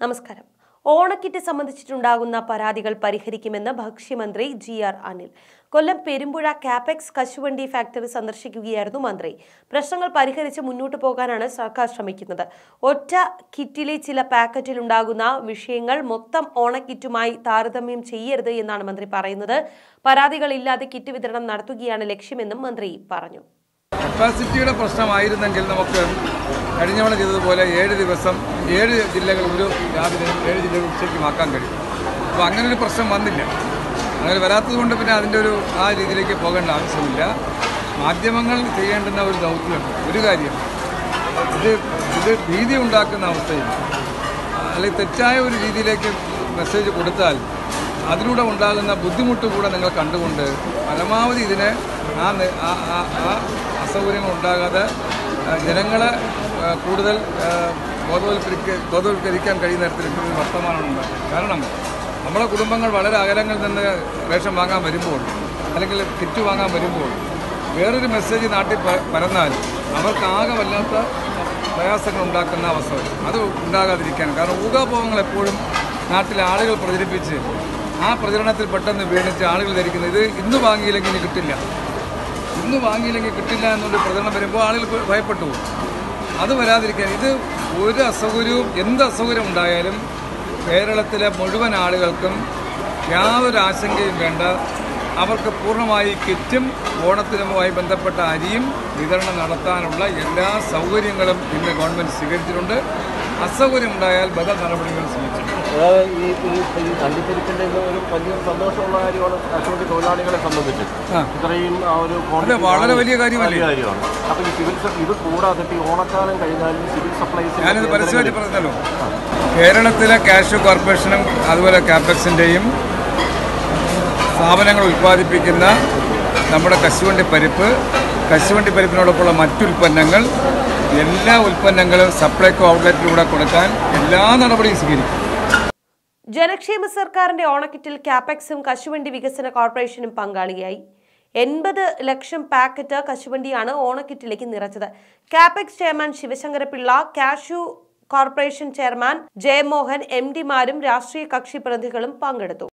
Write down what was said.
നമസ്കാരം ഓണക്കിറ്റ് സംബന്ധിച്ചിട്ടുണ്ടാകുന്ന പരാതികൾ പരിഹരിക്കുമെന്ന് ഭക്ഷ്യമന്ത്രി ജി ആർ അനിൽ കൊല്ലം പെരുമ്പുഴ കാപെക്സ് കശുവണ്ടി ഫാക്ടറി സന്ദർശിക്കുകയായിരുന്നു മന്ത്രി പ്രശ്നങ്ങൾ പരിഹരിച്ച് മുന്നോട്ട് പോകാനാണ് സർക്കാർ ശ്രമിക്കുന്നത് ഒറ്റ കിറ്റിലെ ചില പാക്കറ്റിലുണ്ടാകുന്ന വിഷയങ്ങൾ മൊത്തം ഓണക്കിറ്റുമായി താരതമ്യം ചെയ്യരുത് എന്നാണ് മന്ത്രി പറയുന്നത് പരാതികളില്ലാതെ കിറ്റ് വിതരണം നടത്തുകയാണ് ലക്ഷ്യമെന്നും മന്ത്രി പറഞ്ഞു കപ്പാസിറ്റിയുടെ പ്രശ്നമായിരുന്നെങ്കിൽ നമുക്ക് കഴിഞ്ഞ തവണ ചെയ്തതുപോലെ ഏഴ് ദിവസം ഏഴ് ജില്ലകൾ ഒരു രാവിലെയും ഏഴ് ജില്ലകൾ ഉച്ചയ്ക്കും ആക്കാൻ കഴിയും അപ്പോൾ അങ്ങനെ ഒരു പ്രശ്നം വന്നില്ല അങ്ങനെ വരാത്തത് കൊണ്ട് പിന്നെ അതിൻ്റെ ഒരു ആ രീതിയിലേക്ക് പോകേണ്ട ആവശ്യമില്ല മാധ്യമങ്ങൾ ചെയ്യേണ്ടുന്ന ഒരു ദൗത്യമുണ്ട് ഒരു കാര്യം ഇത് ഇത് ഭീതി ഉണ്ടാക്കുന്ന അവസ്ഥയിൽ അല്ലെങ്കിൽ തെറ്റായ ഒരു രീതിയിലേക്ക് മെസ്സേജ് കൊടുത്താൽ അതിലൂടെ ഉണ്ടാകുന്ന ബുദ്ധിമുട്ട് കൂടെ നിങ്ങൾ കണ്ടുകൊണ്ട് പരമാവധി ഇതിനെ ആ നി- ആ- ആ- ആ അസൗകര്യങ്ങൾ ഉണ്ടാകാതെ ആ, ജനങ്ങളെ ആ, കൂടുതൽ ആ, ബോധവൽക്കരിക്ക ബോധവൽക്കരിക്കാൻ കഴിയുന്ന തരത്തിൽ ഒരു വർത്തമാനമാണ് ഉണ്ടാക്കുന്നത് കാരണം നമ്മളെ കുടുംബങ്ങൾ വളരെ അകലങ്ങളിൽ നിന്ന് റേഷൻ വാങ്ങാൻ വരുമ്പോൾ അല്ലെങ്കിൽ കിറ്റ് വാങ്ങാൻ വരുമ്പോൾ വേറൊരു മെസ്സേജ് നാട്ടിൽ പ- പരന്നാൽ അവർക്ക് ആകെ വല്ലാത്ത പ്രയാസങ്ങൾ ഉണ്ടാക്കുന്ന അവസ്ഥ വരും. അത് ഉണ്ടാകാതിരിക്കാൻ കാരണം ഊഹാപോഹങ്ങൾ എപ്പോഴും നാട്ടിലെ ആളുകൾ പ്രചരിപ്പിച്ച് ആ പ്രചരണത്തിൽ പെട്ടെന്ന് വീണിച്ച് ആളുകൾ ധരിക്കുന്നത് ഇത് ഇന്ന് വാങ്ങിയില്ലെങ്കിൽ ഇനി കിട്ടില്ല ഇന്ന് വാങ്ങിയില്ലെങ്കിൽ കിട്ടില്ല എന്നുള്ള പ്രചരണം വരുമ്പോൾ ആളുകൾ ഭ- ഭയപ്പെട്ടു പോകും അത് വരാതിരിക്കാൻ ഇത് ഒരു അസൗകര്യവും എന്ത് അസൗകര്യം ഉണ്ടായാലും കേരളത്തിലെ മുഴുവൻ ആളുകൾക്കും യാതൊരു ആശങ്കയും വേണ്ട അവർക്ക് പൂർണ്ണമായി കിറ്റും ഓണത്തിനുമായി ബന്ധപ്പെട്ട അരിയും വിതരണം നടത്താനുള്ള എല്ലാ സൗകര്യങ്ങളും ഇന്ന് ഗവൺമെൻറ് സ്വീകരിച്ചിട്ടുണ്ട് അസൗകര്യം ഉണ്ടായാൽ ബദൽ നടപടികൾ സ്വീകരിച്ചിട്ടുണ്ട് അതായത് ഈ ഈ ഈ അണ്ടിപ്പരിപ്പിന്റെ ഇത് ഒരു വലിയ സന്തോഷമുള്ള കാര്യമാണ് കർഷക തൊഴിലാളികളെ സംബന്ധിച്ച് ആ. ഇത്രയും ആ ഒരു quantity അതെ, വളരെ വലിയ കാര്യമല്ലേ? വലിയ കാര്യമാണ് അപ്പൊ ഈ സിവിൽ സ- ഇത് കൂടാതെ ഇപ്പൊ ഈ ഓണക്കാലം കഴിഞ്ഞാലും സിവിൽ സപ്ലൈസ് ഞാനിത് പരസ്യമായിട്ട് പറഞ്ഞല്ലോ കേരളത്തിലെ കാഷ്യൂ കോർപ്പറേഷനും അതുപോലെ കാപ്പക്സിൻ്റെയും സ്ഥാപനങ്ങൾ ഉൽപ്പാദിപ്പിക്കുന്ന നമ്മുടെ കശുവണ്ടി പരിപ്പ് കശുവണ്ടി പരിപ്പിനോടൊപ്പമുള്ള മറ്റുൽപ്പന്നങ്ങൾ എല്ലാ ഉൽപ്പന്നങ്ങളും സപ്ലൈകോ ഔട്ട്ലെറ്റിലൂടെ കൊടുക്കാൻ എല്ലാ നടപടിയും സ്വീകരിക്കും ജനക്ഷേമ സർക്കാരിന്റെ ഓണക്കിറ്റിൽ കാപെക്സും കശുവണ്ടി വികസന കോർപ്പറേഷനും പങ്കാളിയായി എൺപത് ലക്ഷം packet കശുവണ്ടിയാണ് ഓണക്കിറ്റിലേക്ക് നിറച്ചത് CAPEX chairman Sivasankara Pillai cashew corporation chairman Jayamohan M ഡിമാരും രാഷ്ട്രീയ കക്ഷി പ്രതിനിധികളും പങ്കെടുത്തു